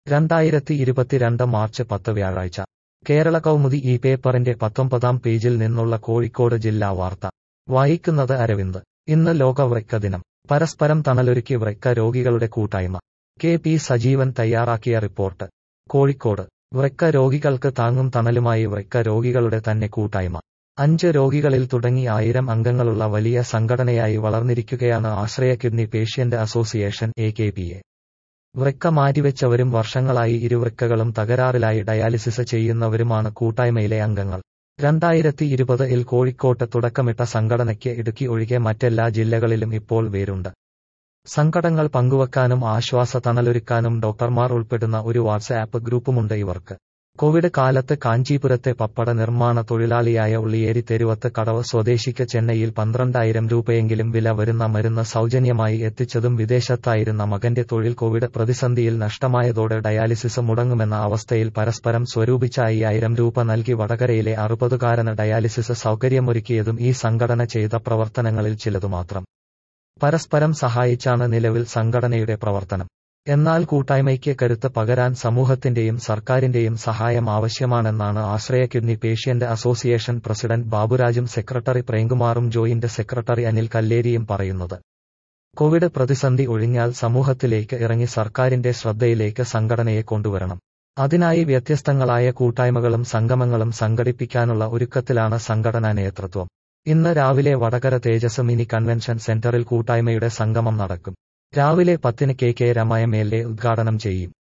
രണ്ടായിരത്തി ഇരുപത്തിരണ്ട് മാർച്ച് പത്ത് വ്യാഴാഴ്ച കേരള കൗമുദി ഈ പേപ്പറിന്റെ പത്തൊമ്പതാം പേജിൽ നിന്നുള്ള കോഴിക്കോട് ജില്ലാ വാർത്ത വായിക്കുന്നത് അരവിന്ദ് ഇന്ന് ലോക വൃക്ക ദിനം പരസ്പരം തണലൊരുക്കി വൃക്ക രോഗികളുടെ കൂട്ടായ്മ കെ പി സജീവൻ തയ്യാറാക്കിയ റിപ്പോർട്ട് കോഴിക്കോട് വൃക്ക രോഗികൾക്ക് താങ്ങും തണലുമായി വൃക്ക രോഗികളുടെ തന്നെ കൂട്ടായ്മ അഞ്ച് രോഗികളിൽ തുടങ്ങി ആയിരം അംഗങ്ങളുള്ള വലിയ സംഘടനയായി വളർന്നിരിക്കുകയാണ് Ashraya kidney patient association A K P A വൃക്ക മാറ്റിവെച്ചവരും വർഷങ്ങളായി ഇരുവൃക്കകളും തകരാറിലായി ഡയാലിസിസ് ചെയ്യുന്നവരുമാണ് കൂട്ടായ്മയിലെ അംഗങ്ങൾ രണ്ടായിരത്തി ഇരുപതിൽ കോഴിക്കോട്ട് തുടക്കമിട്ട സംഘടനയ്ക്ക് ഇടുക്കി ഒഴികെ മറ്റെല്ലാ ജില്ലകളിലും ഇപ്പോൾ വേരുണ്ട് സങ്കടങ്ങൾ പങ്കുവെക്കാനും ആശ്വാസ തണലൊരുക്കാനും ഡോക്ടർമാർ ഉൾപ്പെടുന്ന ഒരു വാട്സ്ആപ്പ് ഗ്രൂപ്പുമുണ്ട് ഇവർക്ക് കോവിഡ് കാലത്ത് കാഞ്ചീപുരത്തെ പപ്പട നിർമ്മാണ തൊഴിലാളിയായ ഉള്ളിയേരി തെരുവത്ത് കടവ് സ്വദേശിക്ക് ചെന്നൈയിൽ പന്ത്രണ്ടായിരം രൂപയെങ്കിലും വില വരുന്ന മരുന്ന് സൗജന്യമായി എത്തിച്ചതും വിദേശത്തായിരുന്ന മകന്റെ തൊഴിൽ കോവിഡ് പ്രതിസന്ധിയിൽ നഷ്ടമായതോടെ ഡയാലിസിസ് മുടങ്ങുമെന്ന അവസ്ഥയിൽ പരസ്പരം സ്വരൂപിച്ച അയ്യായിരം രൂപ നൽകി വടകരയിലെ അറുപതുകാരന് ഡയാലിസിസ് സൗകര്യമൊരുക്കിയതും ഈ സംഘടന ചെയ്ത പ്രവർത്തനങ്ങളിൽ ചിലതുമാത്രം പരസ്പരം സഹായിച്ചാണ് നിലവിൽ സംഘടനയുടെ പ്രവർത്തനം എന്നാൽ കൂട്ടായ്മയ്ക്ക് കരുത്ത് പകരാൻ സമൂഹത്തിന്റെയും സർക്കാരിന്റെയും സഹായം ആവശ്യമാണെന്നാണ് Ashraya kidney patient association president ബാബുരാജും സെക്രട്ടറി പ്രേംകുമാറും ജോയിന്റ് സെക്രട്ടറി അനിൽ കല്ലേരിയും പറയുന്നത് കോവിഡ് പ്രതിസന്ധി ഒഴിഞ്ഞാൽ സമൂഹത്തിലേക്ക് ഇറങ്ങി സർക്കാരിന്റെ ശ്രദ്ധയിലേക്ക് സംഘടനയെ കൊണ്ടുവരണം അതിനായി വ്യത്യസ്തങ്ങളായ കൂട്ടായ്മകളും സംഗമങ്ങളും സംഘടിപ്പിക്കാനുള്ള ഒരുക്കത്തിലാണ് സംഘടനാ നേതൃത്വം ഇന്ന് രാവിലെ വടകര തേജസ് മിനി കൺവെൻഷൻ സെന്ററിൽ കൂട്ടായ്മയുടെ സംഗമം നടക്കും രാവിലെ പത്തിന് K K Rama M L A ഉദ്ഘാടനം ചെയ്യും